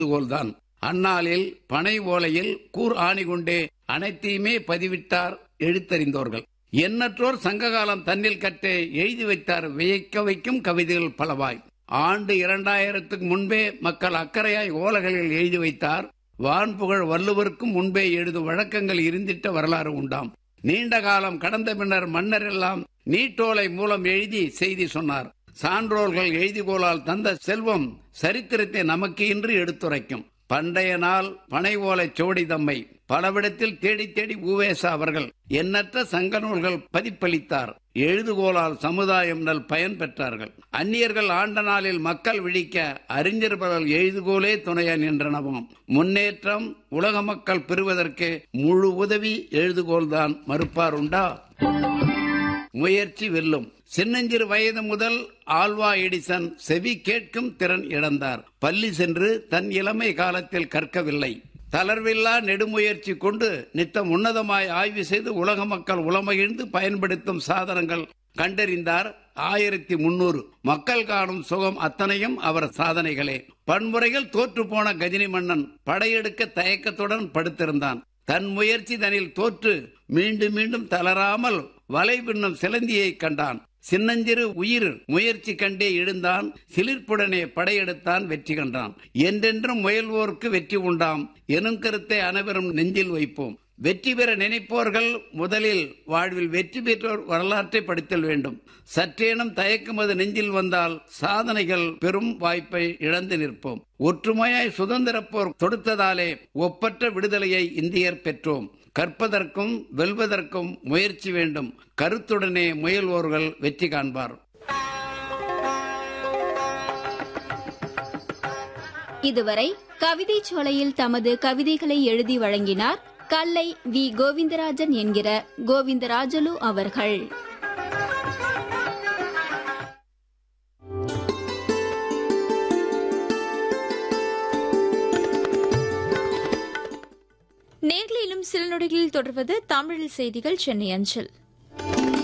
தான் அந்நாளில் பனை ஓலையில் கூர் ஆணி கொண்டே அனைத்தையுமே பதிவிட்டார் எழுத்தறிந்தோர்கள் எண்ணற்றோர் சங்ககாலம் தன்னில் கட்டே எழுதி வைத்தார் வியக்க வைக்கும் கவிதைகள் பலவாய் ஆண்டு இரண்டாயிரத்துக்கு முன்பே மக்கள் அக்கறையாய் ஓலைகளில் எழுதி வைத்தார் வான்புகழ் வள்ளுவருக்கும் முன்பே எழுதும் வழக்கங்கள் இருந்திட்ட வரலாறு உண்டாம் நீண்ட காலம் கடந்த பின்னர் மன்னர் எல்லாம் நீட்டோலை மூலம் எழுதி செய்தி சொன்னார் சான்றோர்கள் எழுதிகோளால் தந்த செல்வம் சரித்திரத்தை நமக்கு இன்று எடுத்துரைக்கும் பண்டைய நாள் பனை ஓலை சோடி தம்மை பலவிடத்தில் தேடி தேடி ஊவேசா அவர்கள் எண்ணற்ற சங்க நூல்கள் பதிப்பளித்தார் எழுதுகோளால் சமுதாயம் நல் பயன் பெற்றார்கள் அந்நியர்கள் ஆண்ட நாளில் மக்கள் விழிக்க அறிஞர் பலர் எழுதுகோலே துணையன் என்றனவும் முன்னேற்றம் உலக மக்கள் பெறுவதற்கு முழு உதவி எழுதுகோல்தான் மறுப்பார் உண்டா முயற்சி வெல்லும் சின்னஞ்சிறு வயது முதல் ஆல்வா எடிசன் செவி கேட்கும் திறன் இழந்தார் பள்ளி சென்று தன் இளமை காலத்தில் கற்கவில்லை தளர்வில்லா நெடுமுயற்சி கொண்டு நித்தம் உன்னதமாய் ஆய்வு செய்து உலக மக்கள் உளமகிழ்ந்து பயன்படுத்தும் சாதனங்கள் கண்டறிந்தார் ஆயிரத்தி முன்னூறு மக்கள் காணும் சுகம் அத்தனையும் அவர் சாதனைகளே பன்முறைகள் தோற்று போன கஜினி மன்னன் படையெடுக்க தயக்கத்துடன் படுத்திருந்தான் தன் முயற்சி தனில் தோற்று மீண்டும் மீண்டும் தளராமல் வலை பின்னும் சிலந்தியை கண்டான் சின்னஞ்சிறு உயிர் முயற்சி கண்டே எழுந்தான் சிலிர்ப்புடனே படையெடுத்தான் வெற்றி கண்டான் என்றென்றும் முயல்வோர்க்கு வெற்றி உண்டாம் எனும் கருத்தை அனைவரும் நெஞ்சில் வைப்போம் வெற்றி பெற நினைப்போர்கள் முதலில் வாழ்வில் வெற்றி பெற்றோர் வரலாற்றை படித்தல் வேண்டும் சற்றேனும் தயக்கமது நெஞ்சில் வந்தால் சாதனைகள் பெரும் வாய்ப்பை இழந்து நிற்போம் ஒற்றுமையாய் சுதந்திர போர் தொடுத்ததாலே ஒப்பற்ற விடுதலையை இந்தியர் பெற்றோம் கற்பதற்கும் வெல்வதற்கும் முயற்சி வேண்டும் கருத்துடனே முயல்வோர்கள் வெற்றி காண்பார் இதுவரை கவிதை சோலையில் தமது கவிதைகளை எழுதி வழங்கினார் கல்லை வி கோவிந்தராஜன் என்கிற கோவிந்தராஜலு அவர்கள் நேர்களிலும் சில நொடிகளில் தொடர்வது தமிழில் செய்திகள் சென்னை அஞ்சல்